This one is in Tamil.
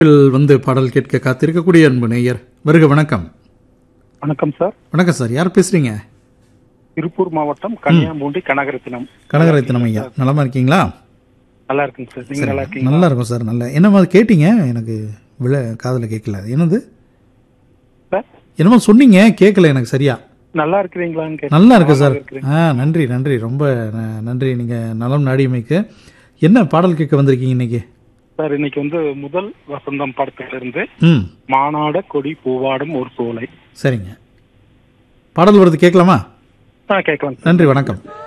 இல் வந்து பாடல் கேட்க காத்திருக்கக்கூடிய அன்பு நேயர் வருக வணக்கம் வணக்கம் சார் வணக்கம் சார் யார் பேசுறீங்க திருப்பூர் மாவட்டம் கன்னியாகுமரி கனகரத்தினம் கனகரத்தினம் ஐயா நலமா இருக்கீங்களா நல்லா இருக்குங்க சார் நீங்க நல்லா இருக்கீங்க நல்லா இருக்கும் சார் நல்ல என்னமா கேட்டீங்க எனக்கு விழ காதுல கேட்கல அது என்னது சார் என்னமோ சொன்னீங்க கேட்கல எனக்கு சரியா நல்லா இருக்கிறீங்களான்னு கேட்டேன். நல்லா இருக்கு சார் இருக்கிறேன். ஆ நன்றி நன்றி ரொம்ப ந- நன்றி நீங்க நலம் நாடியமைக்கு என்ன பாடல் கேட்க வந்திருக்கீங்க இன்னைக்கு சார் இன்னைக்கு வந்து முதல் வசந்தம் படத்துல இருந்து ம் மானாட கொடி பூவாடும் ஒரு சோலை சரிங்க பாடல் வருது கேட்கலாமா ஆ கேட்கலாம் சார் நன்றி வணக்கம்